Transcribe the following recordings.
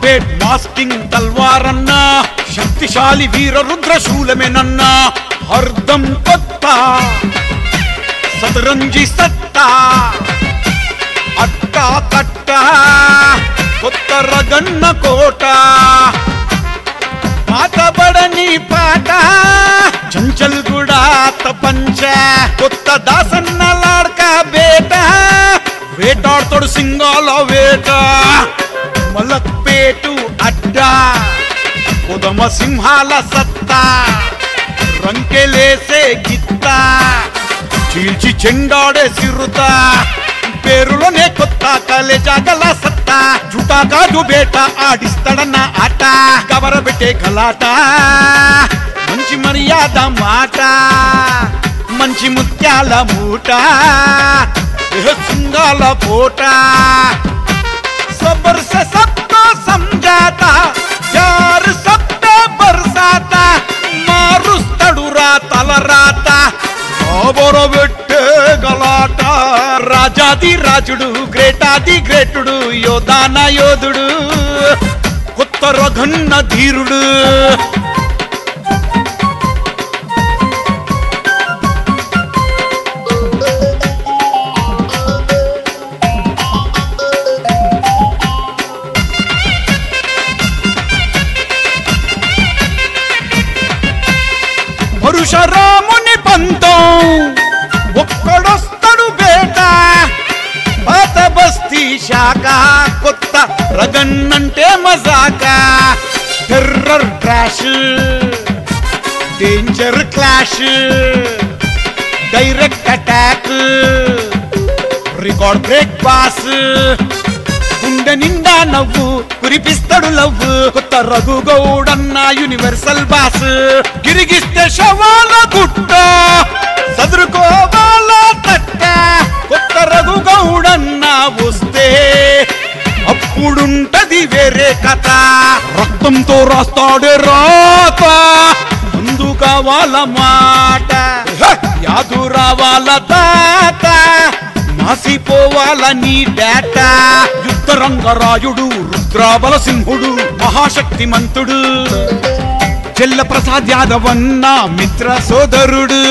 పేట్ masking తల్వారన్నా శక్తిశాలి వీర రుద్ర శూలమేనన్నా అర్ధం కొత్త సతరంజి సత్తా అట్టా కట్ట కొత్త రగన్న కోట పాతబడని పాట చంచల్ కూడా తపంచ కొత్త దాసన్న లాడ్క బేట వేటాడుతాడు సింగాల వేట మలక్పేటు అడ్డా ఉదమ సింహాల సత్తా రంకెలేసే గిత్తా చీల్చి చెండాడే సిరుత పేరులోనే కొత్త కలేజాగల సత్తా జుటా కాదు బేట ఆడిస్తాడన్న ఆట కవరబెట్టే గలాట మంచి మర్యాద మాట మంచి ముత్యాల మూట ఇహ సింగాల కోట सबर से सबको समझाता यार सब पे बरसाता మారుస్తాడురా తలరాత కాబొరబెట్టే గలాట రాజాది రాజుడు గ్రేటాది గ్రేటుడు యోధాన యోధుడు కొత్త రఘన్న ధీరుడు పరుశరాముని పంతం ఒక్కడొస్తాడు బేట పాత బస్తీ శాఖ కొత్త రగన్నంటే మజాక terror crash danger clash direct attack record break boss గుండె నిండా నవ్వు కురిపిస్తాడు లవ్వు కొత్త రఘు గౌడన్న యూనివర్సల్ బాస్ గిరిగిస్తే శవాల గుట్ట సదురుకోవాల తట్ట కొత్త రఘు గౌడన్న వస్తే అప్పుడుంటది వేరే కథ రక్తంతో రాస్తాడే రాత ముందు కావాల మాట హ! యాదు రావాల తాత మాసిపోవాల నీ డేట యుద్ధ రంగరాయుడు రుద్రాబల సింహుడు మహాశక్తిమంతుడు చెల్ల ప్రసాద్ యాదవ్ అన్న మిత్ర సోదరుడు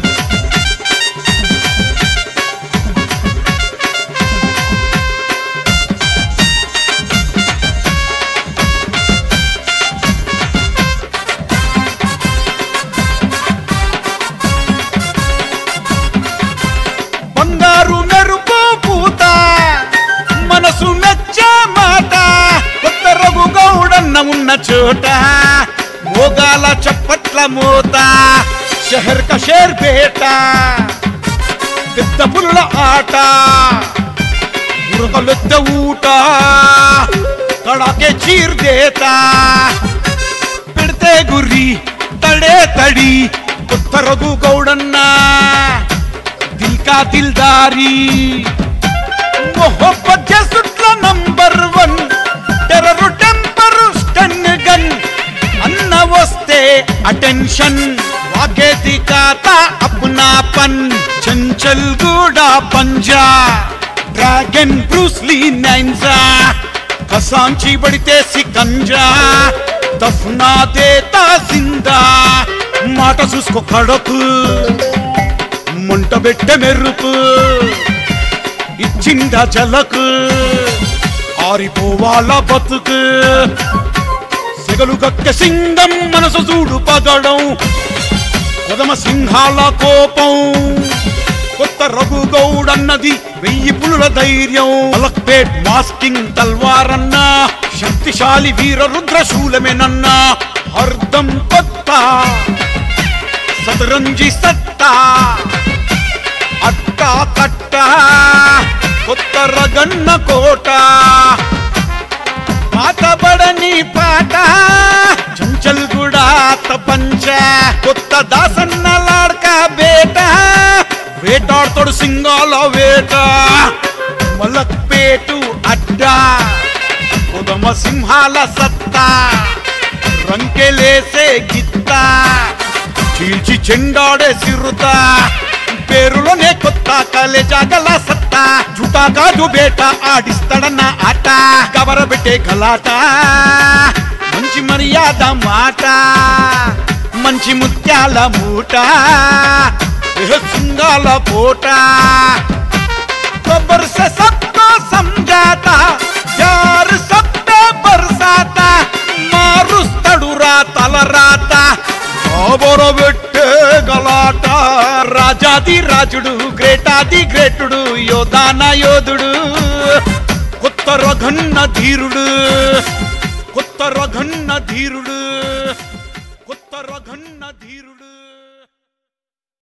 బంగారు మెరుపు పూత మనసు మెచ్చే మాట కొత్త రఘు గౌడన్న ఉన్న చోట మోగాల చప్పట్ల మూత షహర్ క షేర్ బేట పెద్ద పుల్ల ఆట ఉరకలెత్త ఊట కడాకే చీర్ దేత పెడితే గురి తడే తడి కొత్త రఘు గౌడన్నా दिल का दिलदारी मोहब्बत जसुట్ల number one terror temper stun gun అన్న వస్తే అటెన్షన్ వాకేతి కాత అప్నాపన్ చంచల్ గూడా పంజా డ్రాగన్ బ్రూస్లీ నైన్జా కసాంచి బడితే సికంజా దఫ్నా దేతా జిందా మాట చూసుకో కడకు మంట పెట్ట మెరుపు ఇచ్చింద జలకు ఆరిపోవాల బతుకు సిగలు గక్క సింగం మనసు చూడు పగడం కొదమ సింహాల కోపం కొత్త రఘు గౌడన్నది వెయ్యి పులుల ధైర్యం అలక్పేట్ మాస్కింగ్ తల్వారన్నా శక్తిశాలి వీర రుద్ర శూలమేనన్నా అర్ధం కొత్త సతరంజి సత్తా అట్టా కట్ట కొత్త రగన్న కోట పాతబడని పాట చంచల్ కూడా తపంచ కొత్త దాసన్న లాడ్క బేట వేటాడుతాడు సింగాల వేట మలక్పేటు అడ్డా ఉదమ సింహాల సత్తా రంకెలేసే గిత్తా చీల్చి చెండాడే సిరుత పేరులోనే కొత్త కలేజాగల సత్తా జుటా కాదు బేట ఆడిస్తాడన్న ఆట కవరబెట్టే గలాట మర్యాద మాట మంచి ముత్యాల మూట ఏ సింగాల పూట खबर से सबको समझाता यार सब पे बरसाता మారుస్తడురా తలరాత కాబొరబెట్టే గలాట రాజాది రాజుడు గ్రేటాది గ్రేటుడు యోధాన యోధుడు కొత్త రఘన్న ధీరుడు కొత్త రఘన్న ధీరుడు కొత్త రఘన్న ధీరుడు